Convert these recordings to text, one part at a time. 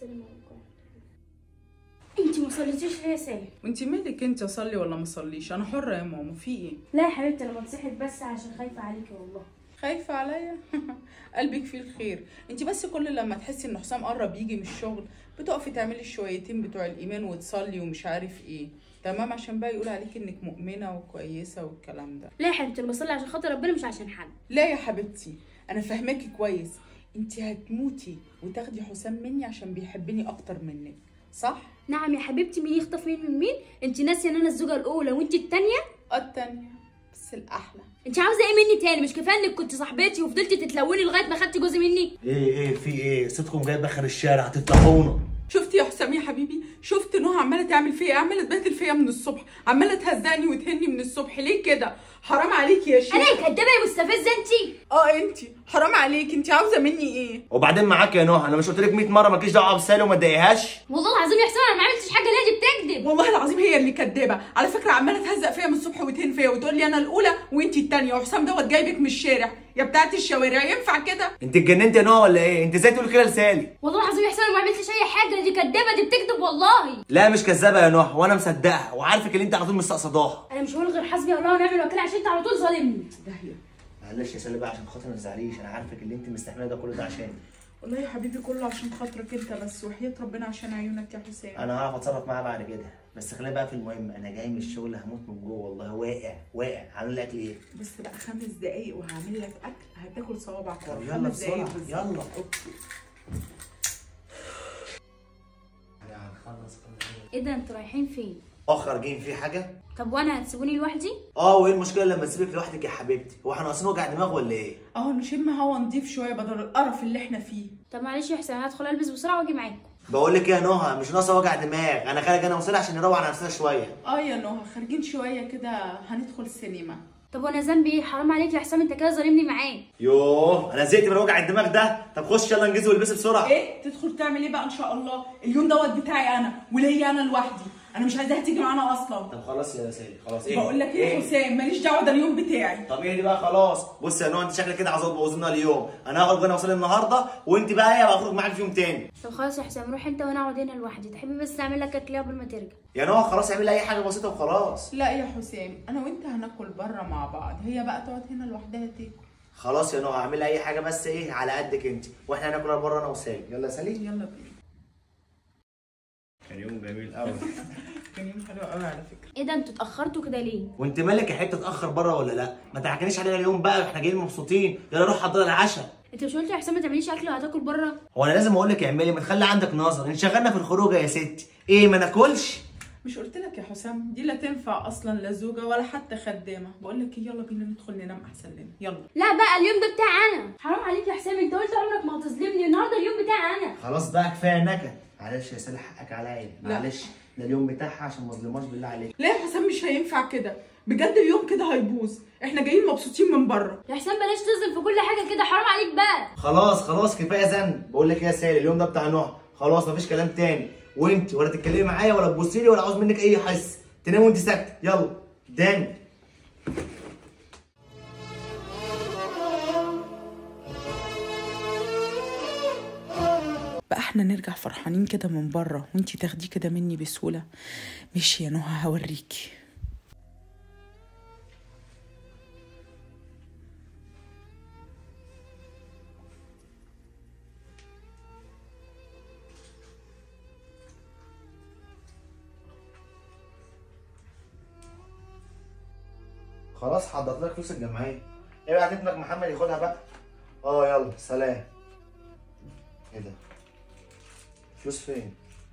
السلام عليكم انت ما صليتيش ليه يا سالم وانت مالك انت اصلي ولا ما اصليش انا حره يا ماما في ايه لا يا حبيبتي انا بنصحك بس عشان خايفه عليكي والله خايفه عليا قلبك فيه الخير انت بس كل لما تحسي ان حسام قرب يجي من الشغل بتقفي تعملي الشويتين بتوع الايمان وتصلي ومش عارف ايه تمام عشان بقى يقول عليك انك مؤمنه وكويسه والكلام ده لا يا حبيبتي انا بصلي عشان خاطر ربنا مش عشان حد لا يا حبيبتي انا فاهماكي كويس انت هتموتي وتاخدي حسام مني عشان بيحبني اكتر منك صح نعم يا حبيبتي مين يخطف مين من مين انت ناسيه ان انا الزوجه الاولى وانت الثانيه اه التانية بس الاحلى انت عاوزه ايه مني تاني مش كفايه انك كنت صاحبتي وفضلتي تتلوني لغايه ما خدتي جوزي مني ايه ايه في ايه صوتكم جاي بخر الشارع هتطلعونا شفتي يا حسام يا حبيبي شفت نوع عماله تعمل فيا إيه؟ عماله تبهدل فيا من الصبح عماله تهزقني وتهني من الصبح ليه كده حرام عليكي يا شيخ انا يا كدابه يا مستفزه انت اه انت حرام عليكي انت عاوزه مني ايه وبعدين معاك يا نوح انا مش قلت لك 100 مره مالكيش دعوه بسالي وما تضايقهاش والله العظيم يا حسام انا ما عملتش حاجه ليه دي بتكذب والله العظيم هي اللي كدابه على فكره عماله تهزق فيا من الصبح وتهن فيا وتقول لي انا الاولى وانت الثانيه وحسام دوت جايبك من الشارع يا بتاعه الشوارع ينفع كده انت اتجننت يا نوح ولا ايه انت ازاي تقول كده لسالي والله العظيم يا حسام انا ما عملتش اي حاجه دي كدابه دي بتكذب والله لا مش كذابه يا نوح وانا مصدقها وعارفك اللي انت على طول مستقصداها انا مش هقول غير حسبي الله ونعم الوكيل عشان انت على طول ظالمني داهيه معلش يا سالي بقى عشان خاطر ما تزعليش انا عارفك اللي انت مستحمله ده كله ده عشاني والله يا حبيبي كله عشان خاطرك انت بس وحياه ربنا عشان عيونك يا حسام انا هعرف اتصرف معاها بعد كده بس خلينا بقى في المهم انا جاي من الشغل هموت من جوه والله واقع واقع عامل لك اكل ايه بس بقى خمس دقايق وهعمل لك اكل هتاكل صوابعك طب خمس يلا دقايق بسرعه بالظبط. يلا اوكي احنا هنخلص ايه ده انتوا رايحين فين اخر جيم في حاجه طب وانا هتسيبوني لوحدي اه وايه المشكله لما تسيبك لوحدك يا حبيبتي هو احنا ناقصين وجع دماغ ولا ايه اهو نشم هوا نضيف شويه بدل القرف اللي احنا فيه طب معلش يا حسام هدخل البس بسرعه واجي معاكم بقول لك ايه يا نهى مش ناقصه وجع دماغ انا خارج انا وصلي عشان نروق على نفسنا شويه اه يا نهى خارجين شويه كده هندخل سينما طب وانا ذنبي ايه حرام عليك يا حسام انت كده ظالمني معاه يوه انا زهقت من وجع الدماغ ده طب خش يلا انجزي والبسي بسرعه ايه تدخل تعمل ايه بقى ان شاء الله اليوم دوت بتاعي انا وليا انا لوحدي انا مش عايزاها تيجي معانا اصلا طب خلاص يا سالي خلاص ايه بقول لك ايه يا حسام ماليش دعوه ده اليوم بتاعي طب ايه دي بقى خلاص بص يا نهى انت شكلك كده عاوز تبوظ لنا اليوم انا هاخد انا وصلي النهارده وانت بقى ايه هبقى اخرج معاك في يوم تاني طب خلاص يا حسام روح انت وانا اقعد هنا لوحدي تحبي بس اعمل لك اكل قبل ما ترجع يا نهى خلاص اعمل اي حاجه بسيطه وخلاص لا يا حسام انا وانت هناكل بره مع بعض هي بقى تقعد هنا لوحدها تاكل خلاص يا نهى اعمل اي حاجه بس ايه على قدك انت واحنا هناكل بره انا وسالي يلا يا سالي يلا بينا كان يوم جميل قوي كان يوم حلو قوي على فكره ايه ده انتوا اتاخرتوا كده ليه وانت مالك يا حته تاخر بره ولا لا ما تحكينيش علينا اليوم بقى احنا جايين مبسوطين يلا روح حضر العشاء انت مش قلت يا حسام ما تعمليش اكل وهتاكل بره هو انا لازم اقول لك اعملي ما تخلي عندك نظر انشغلنا في الخروجه يا ستي ايه ما ناكلش مش قلت لك يا حسام دي لا تنفع اصلا لا زوجه ولا حتى خدامه بقول لك يلا بينا ندخل ننام احسن لنا يلا لا بقى اليوم ده بتاعي انا حرام عليك يا حسام انت قلت عمرك ما هتظلمني النهارده اليوم بتاعي انا خلاص بقى كفايه نكد معلش يا سالي حقك عليا لا. معلش ده اليوم بتاعها عشان ما اظلمهاش بالله عليك لا يا حسام مش هينفع كده بجد اليوم كده هيبوظ احنا جايين مبسوطين من بره يا حسام بلاش تظلم في كل حاجه كده حرام عليك بقى خلاص خلاص كفايه زن بقول لك ايه يا سالي اليوم ده بتاع نوح خلاص مفيش كلام تاني وانت ولا تتكلمي معايا ولا تبصي لي ولا عاوز منك اي حس تنام وانت ساكته يلا قدامي بقى احنا نرجع فرحانين كده من بره وانتي تاخديه كده مني بسهوله ماشي يا نهى هوريكي خلاص حضرت لك فلوس الجمعيه ايه بقى ابنك محمد ياخدها بقى اه يلا سلام ايه ده فلوس فين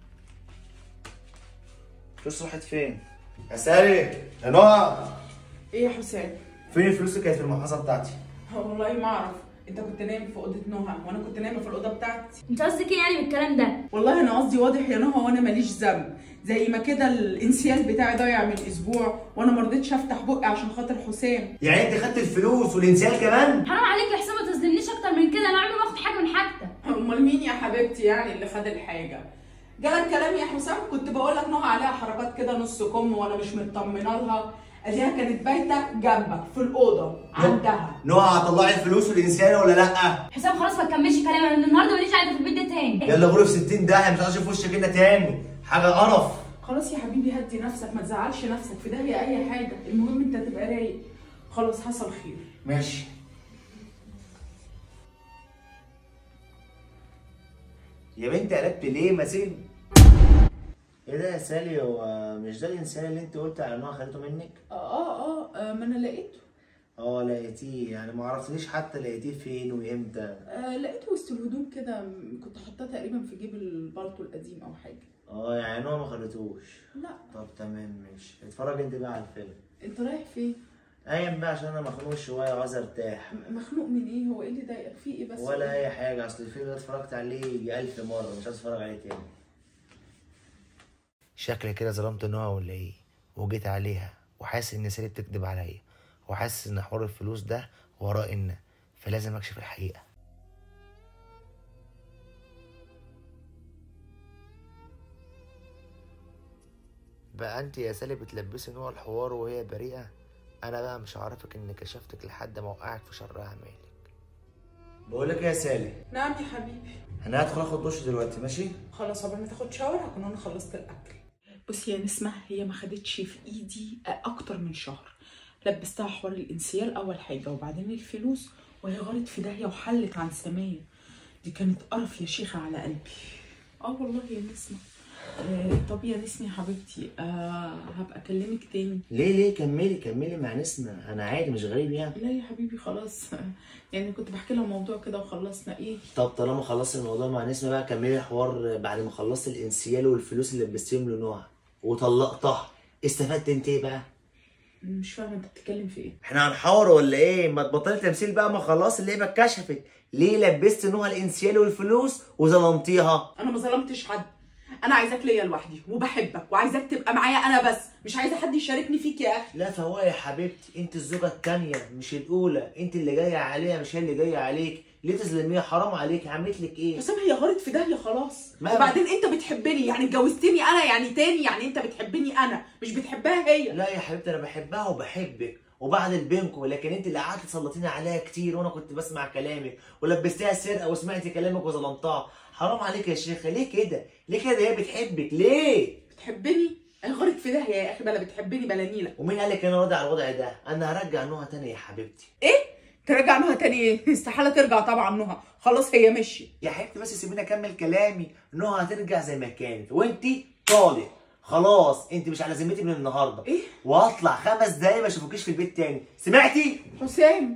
فلوس راحت فين يا ساري يا نوع ايه يا حسام فين الفلوس اللي كانت في المحفظه بتاعتي والله ما اعرف انت كنت نايم في اوضه نهى وانا كنت نايمه في الاوضه بتاعتي انت قصدك ايه يعني بالكلام ده والله انا قصدي واضح يا نهى وانا ماليش ذنب زي ما كده الانسيال بتاعي ضايع من اسبوع وانا ما رضيتش افتح بقي عشان خاطر حسام يعني انت خدت الفلوس والانسان كمان حرام عليك يا حسام ما تظلمنيش اكتر من كده انا عمري ما اخد حاجه من حاجتك امال مين يا حبيبتي يعني اللي خد الحاجه جالك كلام يا حسام كنت بقول لك نهى عليها حركات كده نص كم وانا مش مطمنه لها اديها كانت بايته جنبك في الاوضه عندها نوع هطلعي الفلوس والانسان ولا لا حسام خلاص ما تكملش كلام انا من النهارده ماليش قاعده في البيت ده تاني يلا غرف 60 داهيه مش عايز اشوف وشك هنا تاني حاجه قرف خلاص يا حبيبي هدي نفسك ما تزعلش نفسك في داهيه اي حاجه المهم انت تبقى رايق خلاص حصل خير ماشي يا بنتي قلبت ليه ما سيب ايه ده يا سالي هو مش ده الانسان اللي انت قلت على ان هو خدته منك اه اه اه ما انا لقيته اه لقيتيه يعني ما عرفتنيش حتى لقيتيه فين وامتى آه لقيته وسط الهدوم كده م- كنت حاطاه تقريبا في جيب البلطو القديم او حاجه اه يعني هو ما خدتوش لا طب تمام ماشي اتفرج انت بقى على الفيلم انت رايح فين قايم بقى عشان انا مخنوق شويه وعايز ارتاح م- مخنوق من ايه هو ايه اللي ضايقك فيه ايه بس ولا اي حاجه اصل الفيلم ده اتفرجت عليه يجي الف مره مش عايز اتفرج عليه تاني شكلي كده ظلمت نوع ولا ايه وجيت عليها وحاسس ان سالي بتكذب عليا وحاسس ان حوار الفلوس ده وراه ان فلازم اكشف الحقيقه بقى انت يا سالي بتلبسي نوع الحوار وهي بريئه انا بقى مش هعرفك اني كشفتك لحد ما اوقعك في شرها مالك بقول لك يا سالي نعم يا حبيبي انا هدخل اخد دش دلوقتي ماشي خلاص قبل ما تاخد شاور هكون انا خلصت الاكل بصي يا نسمة هي ما خدتش في ايدي اكتر من شهر لبستها حوار الانسيال اول حاجه وبعدين الفلوس وهي غلط في داهيه وحلت عن سميه دي كانت قرف يا شيخه على قلبي اه والله يا نسمة آه طب يا نسمة يا حبيبتي آه هبقى اكلمك تاني ليه ليه كملي كملي مع نسمة انا عادي مش غريب يعني لا يا حبيبي خلاص يعني كنت بحكي لها موضوع كده وخلصنا ايه طب طالما خلصت الموضوع مع نسمة بقى كملي الحوار بعد ما خلصت الانسيال والفلوس اللي لبستيهم لنوع وطلقتها استفدت انت ايه بقى؟ مش فاهمه انت بتتكلم في ايه احنا هنحاور ولا ايه؟ ما تبطلي تمثيل بقى ما خلاص اللعبة اتكشفت ليه لبست نوع الانسيال والفلوس وظلمتيها؟ انا ما ظلمتش حد انا عايزاك ليا لوحدي وبحبك وعايزاك تبقى معايا انا بس مش عايزه حد يشاركني فيك يا اخي لا فهو يا حبيبتي انت الزوجة التانية مش الأولى انت اللي جاية عليها مش هي اللي جاية عليك ليه تظلميها حرام عليك عملت لك ايه؟ حسام هي غلط في داهيه خلاص ما- وبعدين انت بتحبني يعني اتجوزتني انا يعني تاني يعني انت بتحبني انا مش بتحبها هي لا يا حبيبتي انا بحبها وبحبك وبعدل بينكم لكن انت اللي قعدت تسلطيني عليها كتير وانا كنت بسمع كلامك ولبستيها سرقه وسمعتي كلامك وظلمتها حرام عليك يا شيخه ليه كده ليه كده هي بتحبك ليه بتحبني هي غلط في داهيه يا اخي بلا بتحبني بلا نيله ومين قال لك انا راضي على الوضع ده انا هرجع نوها تاني يا حبيبتي ترجع نهى تاني ايه استحاله ترجع طبعا نهى خلاص هي مشي يا حبيبتي بس سيبيني اكمل كلامي نوها هترجع زي ما كانت وانت طالق خلاص انت مش على ذمتي من النهارده ايه وهطلع خمس دقايق ما اشوفكيش في البيت تاني سمعتي حسام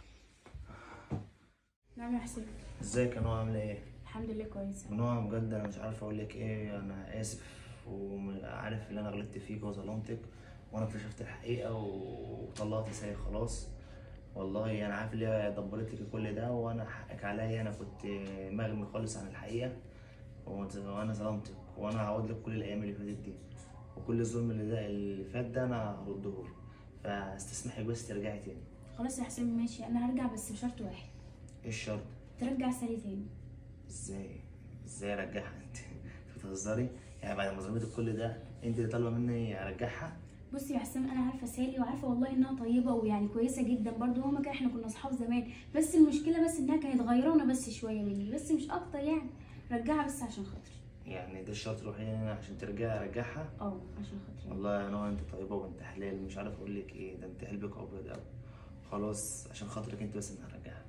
نعم يا حسين ازيك يا نوها عامله ايه الحمد لله كويسه نوع بجد انا مش عارف اقول لك ايه انا اسف وعارف ان انا غلطت فيك وظلمتك وانا اكتشفت الحقيقه وطلعت ساي خلاص والله انا عارف ان هي دبرت لك كل ده وانا حقك عليا انا كنت مغمي خالص عن الحقيقه وت- وانا ظلمتك وانا هعوض لك كل الايام اللي فاتت دي وكل الظلم اللي ده اللي فات ده انا هرده لك فاستسمحي بس ترجعي تاني خلاص يا حسين ماشي انا هرجع بس بشرط واحد ايه الشرط ترجع سالي تاني ازاي ازاي ارجعها انت انت بتهزري يعني بعد ما ظلمتك كل ده انت اللي طالبه مني ارجعها بص يا حسام انا عارفه سالي وعارفه والله انها طيبه ويعني كويسه جدا برضو هما كده احنا كنا اصحاب زمان بس المشكله بس انها كانت غيرانه بس شويه مني بس مش اكتر يعني رجعها بس عشان خاطري يعني ده الشرط الوحيد ان انا عشان ترجعي ارجعها اه عشان خاطري والله يا نوع انت طيبه وانت حلال مش عارف اقول لك ايه ده انت قلبك ابيض قوي خلاص عشان خاطرك انت بس انا هرجعها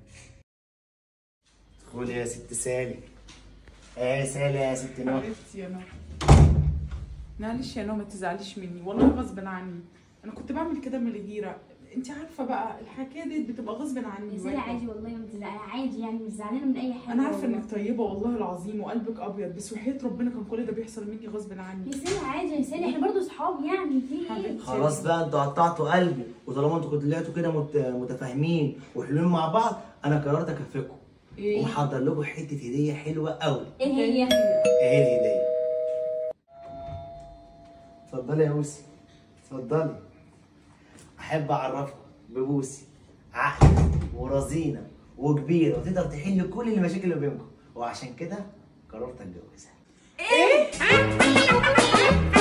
ادخلي يا ست سالي ايه يا سالي يا ست نوح حبيبتي يا نهى معلش يا نهى ما تزعليش مني والله غصب عني انا كنت بعمل كده من الغيره انت عارفه بقى الحكايه ديت بتبقى غصب عني يا سالي عادي والله ما تزعلي عادي يعني مش زعلانه من اي حاجه انا عارفه والله. انك طيبه والله العظيم وقلبك ابيض بس وحياه ربنا كان كل ده بيحصل مني غصب عني يا سالي عادي يا سالي احنا برضو صحاب يعني في ايه حبيبتي خلاص بقى انتوا قطعتوا قلبي وطالما انتوا كنتوا طلعتوا كده مت... متفاهمين وحلوين مع بعض انا قررت اكفيكم ايه ومحضر لكم حته هديه حلوه قوي ايه هي ايه الهديه اتفضلي يا بوسي اتفضلي احب اعرفكم ببوسي عقل ورزينه وكبيره وتقدر تحل كل المشاكل اللي بينكم وعشان كده قررت اتجوزها ايه